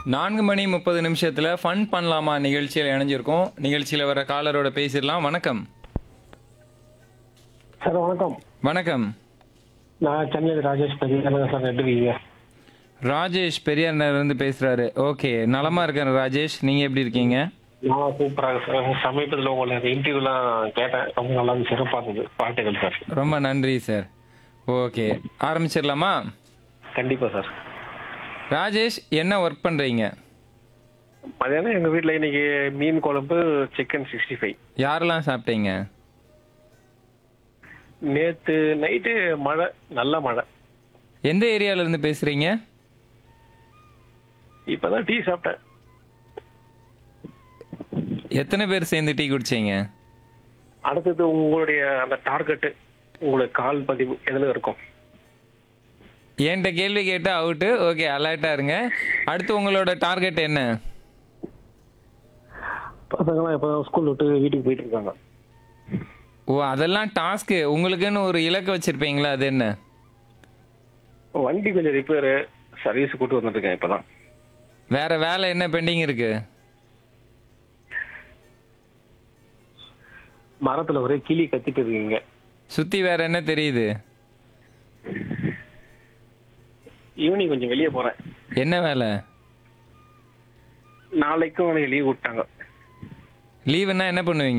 நான்கு மணி முப்பது நிமிஷத்துல ஃபன் பண்ணலாமா நிகழ்ச்சியில் இணைஞ்சிருக்கோம் நிகழ்ச்சியில வர காலரோட பேசிடலாம் வணக்கம் சார் வணக்கம் வணக்கம் நான் சென்னையில் ராஜேஷ் பெரியண்ணா சார் எப்படி இருக்கீங்க ராஜேஷ் பெரியார்ல இருந்து பேசுறாரு ஓகே நலமா இருக்கேன் ராஜேஷ் நீங்க எப்படி இருக்கீங்க நான் சூப்பராக சார் சமீபத்தில் உங்களை இன்டர்வியூலாம் கேட்டேன் ரொம்ப நல்லா இருந்துச்சு, சிறப்பா இருந்தது பாட்டுகள் சார் ரொம்ப நன்றி சார் ஓகே ஆரம்பிச்சிடலாமா கண்டிப்பா சார் ராஜேஷ் என்ன ஒர்க் பண்றீங்க மதியானம் எங்க வீட்ல இன்னைக்கு மீன் குழம்பு சிக்கன் சிக்ஸ்டி ஃபைவ் யாரெல்லாம் சாப்பிட்டீங்க நேத்து நைட்டு மழை நல்ல மழை எந்த ஏரியால இருந்து பேசுறீங்க இப்பதான் டீ சாப்பிட்டேன் எத்தனை பேர் சேர்ந்து டீ குடிச்சீங்க அடுத்தது உங்களுடைய அந்த டார்கெட் உங்களுக்கு கால் பதிவு எதுல இருக்கும் என்கிட்ட கேள்வி கேட்டா அவுட்டு ஓகே அலர்ட்டா இருங்க அடுத்து உங்களோட டார்கெட் என்ன பசங்களாம் இப்பதான் ஸ்கூல் விட்டு வீட்டுக்கு போயிட்டு இருக்காங்க ஓ அதெல்லாம் டாஸ்க்கு உங்களுக்குன்னு ஒரு இலக்கு வச்சிருப்பீங்களா அது என்ன வண்டி கொஞ்சம் ரிப்பேரு சர்வீஸ் கூட்டு வந்துட்டு இருக்கேன் இப்பதான் வேற வேலை என்ன பெண்டிங் இருக்கு மரத்துல ஒரே கிளி கத்திட்டு இருக்கீங்க சுத்தி வேற என்ன தெரியுது ஈவினிங் கொஞ்சம் வெளியே போறேன் என்ன வேலை நாளைக்கும் உனக்கு லீவ் விட்டாங்க லீவுன்னா என்ன பண்ணுவீங்க